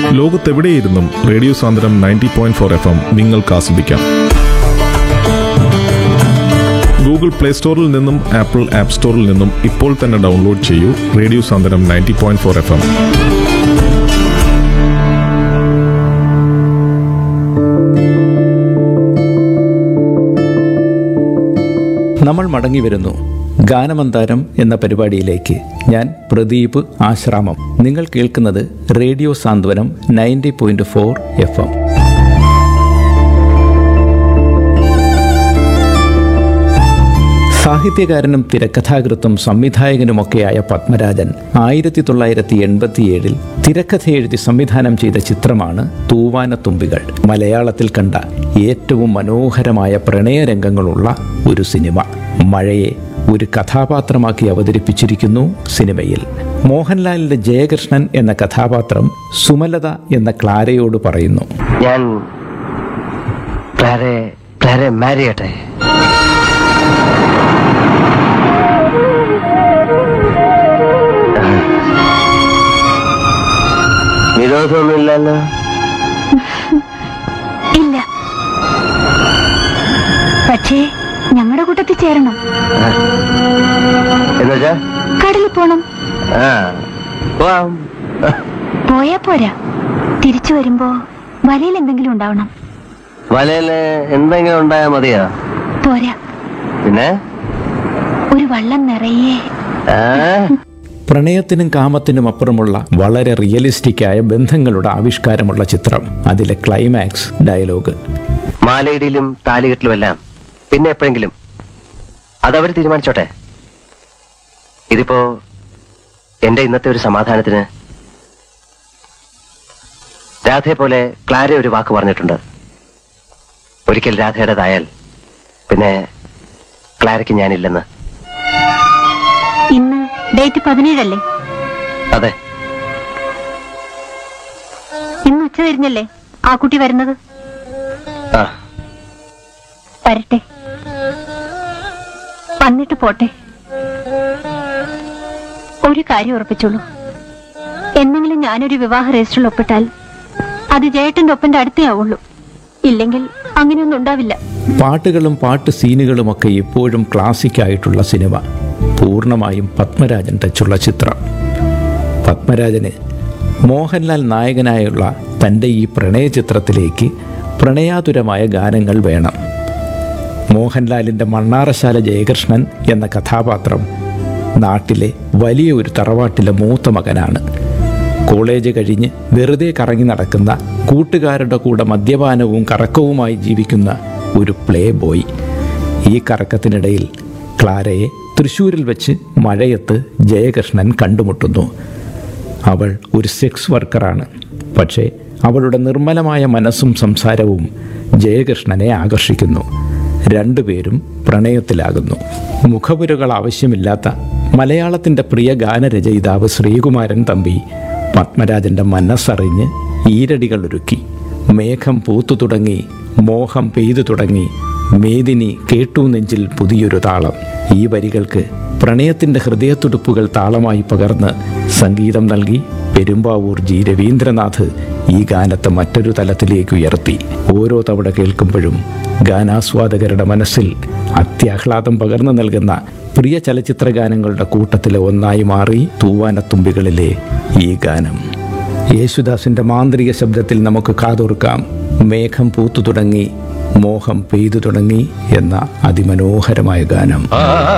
ലോകത്തെവിടെയിരുന്നും radio Sandram ninety point four F M നിങ്ങൾക്ക് ആസ്വദിക്കാം Google play സ്റ്റോറിൽ നിന്നും ആപ്പിൾ ആപ്പ് സ്റ്റോറിൽ നിന്നും ഇപ്പോൾ തന്നെ ഡൗൺലോഡ് ചെയ്യൂ radio Sandram ninety point four F M നമ്മൾ മടങ്ങി വരുന്നു ഗാനമന്താരം എന്ന പരിപാടിയിലേക്ക് ഞാൻ പ്രദീപ് ആശ്രാമം നിങ്ങൾ കേൾക്കുന്നത് radio Santhwanam ninety point four F M സാഹിത്യകാരനും തിരക്കഥാകൃത്തും സംവിധായകനുമൊക്കെയായ പത്മരാജൻ ആയിരത്തി തൊള്ളായിരത്തി എൺപത്തിയേഴിൽ തിരക്കഥ എഴുതി സംവിധാനം ചെയ്ത ചിത്രമാണ് തൂവാനത്തുമ്പികൾ മലയാളത്തിൽ കണ്ട ഏറ്റവും മനോഹരമായ പ്രണയരംഗങ്ങളുള്ള ഒരു സിനിമ മഴയെ ഒരു കഥാപാത്രമാക്കി അവതരിപ്പിച്ചിരിക്കുന്നു സിനിമയിൽ മോഹൻലാലിന്റെ ജയകൃഷ്ണൻ എന്ന കഥാപാത്രം സുമലത എന്ന ക്ലാരയോട് പറയുന്നു ഞാൻ ക്ലാരെ ക്ലാരെ മാരി ചെയ്യട്ടെ വിരോധമൊന്നുമില്ലല്ലോ ഇല്ല പക്ഷേ ഞങ്ങളുടെ കൂട്ടത്തിൽ ചേരണം എന്നുവെച്ചാ കടലിൽ പോണം ആ പോവാം പോയാ പോരാ തിരിച്ചു വരുമ്പോ വലയിൽ എന്തെങ്കിലും ഉണ്ടാവണം വലയില് എന്തെങ്കിലും ഉണ്ടായാ മതിയോ പോരാ പിന്നെ ഒരു വള്ളം നിറയെ ആ പ്രണയത്തിനും കാമത്തിനും അപ്പുറമുള്ള വളരെ റിയലിസ്റ്റിക്കായ ബന്ധങ്ങളുടെ ആവിഷ്കാരമുള്ള ചിത്രം അതിലെ ക്ലൈമാക്സ് ഡയലോഗ് മാലയിടിയിലും താലികെട്ടിലും എല്ലാം പിന്നെ എപ്പോഴെങ്കിലും അതവർ തീരുമാനിച്ചോട്ടെ ഇതിപ്പോ എന്റെ ഇന്നത്തെ ഒരു സമാധാനത്തിന് രാധയെ പോലെ ക്ലാര ഒരു വാക്ക് പറഞ്ഞിട്ടുണ്ട് ഒരിക്കൽ രാധയുടേതായാൽ പിന്നെ ക്ലാരയ്ക്ക് ഞാനില്ലെന്ന് ഇന്ന് ഡേറ്റ് പതിനേഴല്ലേ അതെ ഇന്ന് ഉച്ച തിരിഞ്ഞല്ലേ ആ കുട്ടി വരുന്നത് ആ വരട്ടെ വന്നിട്ട് പോട്ടെ ഒരു കാര്യം ഉറപ്പിച്ചോളൂ എന്നെങ്കിലും ഞാനൊരു വിവാഹ രജിസ്റ്ററിൽ ഒപ്പിട്ടാൽ അത് ജയേട്ടന്റെ ഒപ്പന്റെ അടുത്തേ ആവുള്ളൂ ഇല്ലെങ്കിൽ അങ്ങനെയൊന്നും ഉണ്ടാവില്ല പാട്ടുകളും പാട്ട് സീനുകളുമൊക്കെ ഇപ്പോഴും ക്ലാസിക് ആയിട്ടുള്ള സിനിമ പൂർണ്ണമായും പത്മരാജൻ ടച്ചുള്ള ചിത്രം പത്മരാജന് മോഹൻലാൽ നായകനായുള്ള തൻ്റെ ഈ പ്രണയ ചിത്രത്തിലേക്ക് പ്രണയാതുരമായ ഗാനങ്ങൾ വേണം മോഹൻലാലിൻ്റെ മണ്ണാറശാല ജയകൃഷ്ണൻ എന്ന കഥാപാത്രം നാട്ടിലെ വലിയ ഒരു തറവാട്ടിലെ മൂത്ത മകനാണ് കോളേജ് കഴിഞ്ഞ് വെറുതെ കറങ്ങി നടക്കുന്ന കൂട്ടുകാരുടെ കൂടെ മദ്യപാനവും കറക്കവുമായി ജീവിക്കുന്ന ഒരു പ്ലേ ബോയ് ഈ കറക്കത്തിനിടയിൽ ക്ലാരയെ തൃശ്ശൂരിൽ വെച്ച് മഴയത്ത് ജയകൃഷ്ണൻ കണ്ടുമുട്ടുന്നു അവൾ ഒരു സെക്സ് വർക്കറാണ് പക്ഷേ അവളുടെ നിർമ്മലമായ മനസ്സും സംസാരവും ജയകൃഷ്ണനെ ആകർഷിക്കുന്നു രണ്ടുപേരും പ്രണയത്തിലാകുന്നു മുഖപുരകൾ ആവശ്യമില്ലാത്ത മലയാളത്തിൻ്റെ പ്രിയ ഗാനരചയിതാവ് ശ്രീകുമാരൻ തമ്പി പത്മരാജൻ്റെ മനസ്സറിഞ്ഞ് ഈരടികൾ ഒരുക്കി മേഘം പൂത്തു തുടങ്ങി മോഹം പെയ്തു തുടങ്ങി മേദിനി കേട്ടു നെഞ്ചിൽ പുതിയൊരു താളം ഈ വരികൾക്ക് പ്രണയത്തിൻ്റെ ഹൃദയത്തുടുപ്പുകൾ താളമായി പകർന്ന് സംഗീതം നൽകി പെരുമ്പാവൂർ ജി രവീന്ദ്രനാഥ് ഈ ഗാനത്തെ മറ്റൊരു തലത്തിലേക്ക് ഉയർത്തി ഓരോ തവണ കേൾക്കുമ്പോഴും ഗാനാസ്വാദകരുടെ മനസ്സിൽ അത്യാഹ്ലാദം പകർന്നു നൽകുന്ന പ്രിയ ചലച്ചിത്ര ഗാനങ്ങളുടെ കൂട്ടത്തിലെ ഒന്നായി മാറി തൂവാനത്തുമ്പികളിലെ ഈ ഗാനം യേശുദാസിന്റെ മാന്ത്രിക ശബ്ദത്തിൽ നമുക്ക് കാതോർക്കാം മേഘം പൂത്തു തുടങ്ങി മോഹം പെയ്തു തുടങ്ങി എന്ന അതിമനോഹരമായ ഗാനം ആ